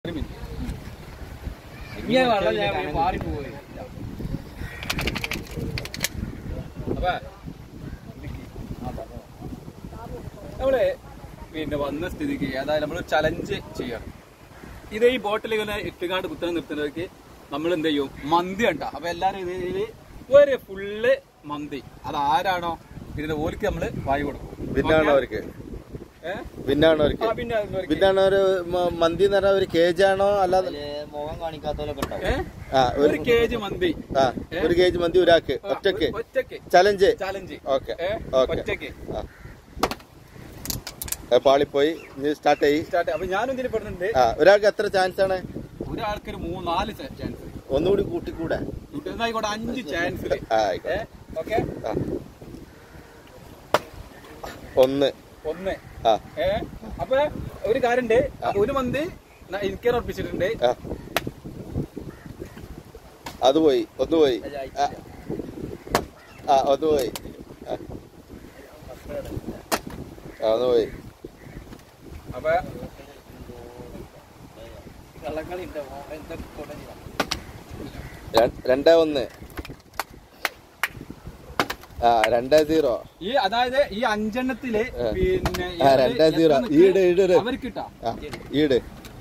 ഒരു മിനിറ്റ് ഇങ്ങനെ വെള്ളം ഞാൻ മാറിപ്പോയി അപ്പൊ നമ്മള് പിന്നെ വന്ന സ്ഥിതിക്ക് അതായത് നമ്മൾ ചലഞ്ച് ചെയ്യണം ഇത് ഈ ബോട്ടിൽ ഇങ്ങനെ ഇട്ടുകാണ്ട് കുത്തനെ നിർത്തുന്നവർക്ക് നമ്മൾ എന്ത് ചെയ്യും മന്തി കണ്ട അപ്പൊ എല്ലാരും ഇതില് ഒരു ഫുള്ള് മന്തി അത് ആരാണോ ഇതിന്റെ ഓലിക്ക് നമ്മള് വായി കൊടുക്കും പിന്നാണ് അവർക്ക് ഏഹ് പിന്നാണ് അവർക്ക് ആ പിന്നെ അതിനൊരു- പിന്നാണ് ഒരു മ- മന്തി എന്ന് പറഞ്ഞാൽ ഒരു കേജ് ആണോ അല്ലാതെ അതില് മുഖം കാണിക്കാത്തവരൊക്കെ ഉണ്ടാവും ഏഹ് ആ ഒരു ഒരു കെ ജി മന്തി ആ ഒരു കേജ് മന്തി ഒരാൾക്ക് ഒറ്റക്ക് ഒറ്റക്ക് ചലഞ്ച് ചാലഞ്ച് ഓക്കെ ഏ? ഓക്കെ ഒറ്റക്ക് ആ അത് പാളിപ്പോയി ഇനി സ്റ്റാർട്ട് ചെയ്യി സ്റ്റാർട്ട് അപ്പൊ ഞാനും ഇതിൽ പെടുന്നുണ്ട് ആ ഒരാൾക്ക് എത്ര ചാൻസ് ആണ് ഒരാൾക്ക് ഒരു മൂന്ന് നാല് ചാൻസ് ഒന്നുകൂടി കൂട്ടിക്കൂടെ എന്നായിക്കോട്ടെ അഞ്ച് ചാൻസ് ആ ആയിക്കോട്ടെ ഓക്കെ ആ ഒന്ന് ഒന്ന് ആ ഏ അപ്പൊ ഒരു കാര്യണ്ട് അപ്പൊ ഒരു മന്തി ന- എനിക്ക് ഉറപ്പിച്ചിട്ടുണ്ട് ആ അത് പോയി ഒന്ന് പോയി ആ. ആ ഒന്ന് പോയി ആ. ആ ഒന്ന് പോയി അപ്പൊ കള്ളക്കളി ഉണ്ടാവും എന്തൊക്കെ കൊണ്ടുവന്നില്ല ര- രണ്ടേ ഒന്ന് ആ രണ്ടേ സീറോ ഈ അതായത് ഈ അഞ്ചെണ്ണത്തില് ഏ. പിന്നെ ആ, രണ്ടേ zero. ഈട്, ഈട്, ഈട്. അവർക്ക് കിട്ടാ ആ ഈട്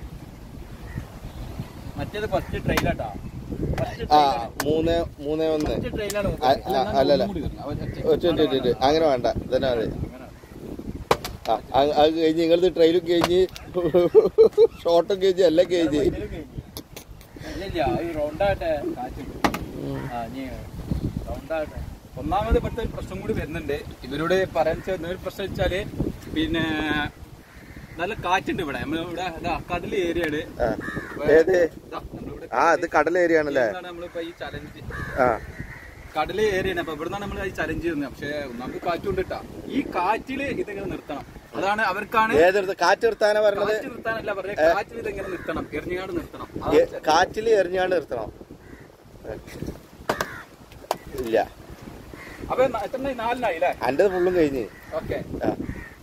മറ്റേത് ഫസ്റ്റ് ട്രെയിലാട്ടാ ആ മൂന്ന് മൂന്ന് ഒന്ന് ഫസ്റ്റ് ട്രെയിലാണ് ആ, ആ, അല്ലല്ല. ഒറ്റ ഒറ്റ ഒറ്റ ഒറ്റ. അങ്ങനെ വേണ്ട ഇതന്നെ മതി ആ അത് അത് കഴിഞ്ഞ് നിങ്ങളത് ട്രെയിലും കഴിഞ്ഞ് ഷോർട്ടും കഴിഞ്ഞ് എല്ലാം കഴിഞ്ഞ് ഇല്ല ഈ റൗണ്ടാട്ടെ കാറ്റ് ആ നീ റൗണ്ടാട്ടെ ഒന്നാമത് ഇപ്പോഴത്തെ ഒരു പ്രശ്നം കൂടി വരുന്നുണ്ട് ഇവരോട് പറയാൻ വെച്ചാൽ ഒരു പ്രശ്നം വെച്ചാല് പിന്നെ നല്ല കാറ്റുണ്ട് ഇവിടെ നമ്മളിവിടെ ഇതാ കടൽ ഏരിയയാണ് ആ ഏത് ഇതാ നമ്മളിവിടെ ആ അത് കടൽ ഏരിയ ആണല്ലേ ഇതാണ് നമ്മളിപ്പോ ഈ ചലഞ്ച് ആ കടൽ ഏരിയയാണ് അപ്പൊ ഇവിടുന്നാണ് നമ്മൾ ഈ ചലഞ്ച് ചെയ്യുന്നത് പക്ഷെ നമുക്ക് കാറ്റുണ്ട് കേട്ടാ ഈ കാറ്റില് ഇതിങ്ങനെ നിർത്തണം അതാണ് അവർക്കാണ് ഏതെടുത്ത് കാറ്റ് നിർത്താനാ പറഞ്ഞത് കാറ്റ് നിർത്താനല്ല പറഞ്ഞത് കാറ്റിൽ ഇതെങ്ങനെ നിർത്തണം എറിഞ്ഞാട് നിർത്തണം അതാണ് ഏ- കാറ്റില് എറിഞ്ഞാണ്ട് നിർത്തണം ഇല്ല അപ്പൊ ന- എത്ര നാലിനായി അല്ലേ അന്റെ ഫുള്ളും കഴിഞ്ഞ് ഓക്കെ ആ.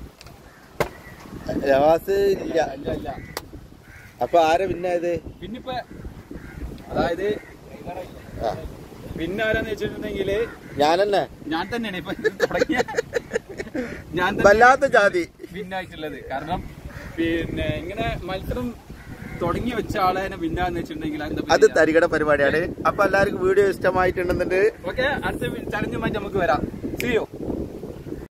നവാസ് ഇല്ല ഇല്ല ഇല്ല അപ്പൊ ആരാ പിന്നായത് പിന്നിപ്പോ അതായത് ആ പിന്നെ ആരാന്ന് വെച്ചിട്ടുണ്ടെങ്കില് ഞാൻ തന്നെ ഞാൻ തന്നെയാണ് ഇപ്പൊ ഇത് തുടങ്ങിയ ഞാൻ തന്നെ വല്ലാത്ത ജാതി ഭിന്നായിട്ടുള്ളത് കാരണം പിന്നെ ഇങ്ങനെ മത്സരം തുടങ്ങി വെച്ച ആളെ ഭിന്നാന്ന് വെച്ചിട്ടുണ്ടെങ്കിൽ അത് തരികട പരിപാടിയാണ് അപ്പൊ എല്ലാവർക്കും വീഡിയോ ഇഷ്ടമായിട്ടുണ്ടെന്നുണ്ട് ഓക്കെ അടുത്ത ചലഞ്ചുമായിട്ട് നമുക്ക് വരാം സിയോ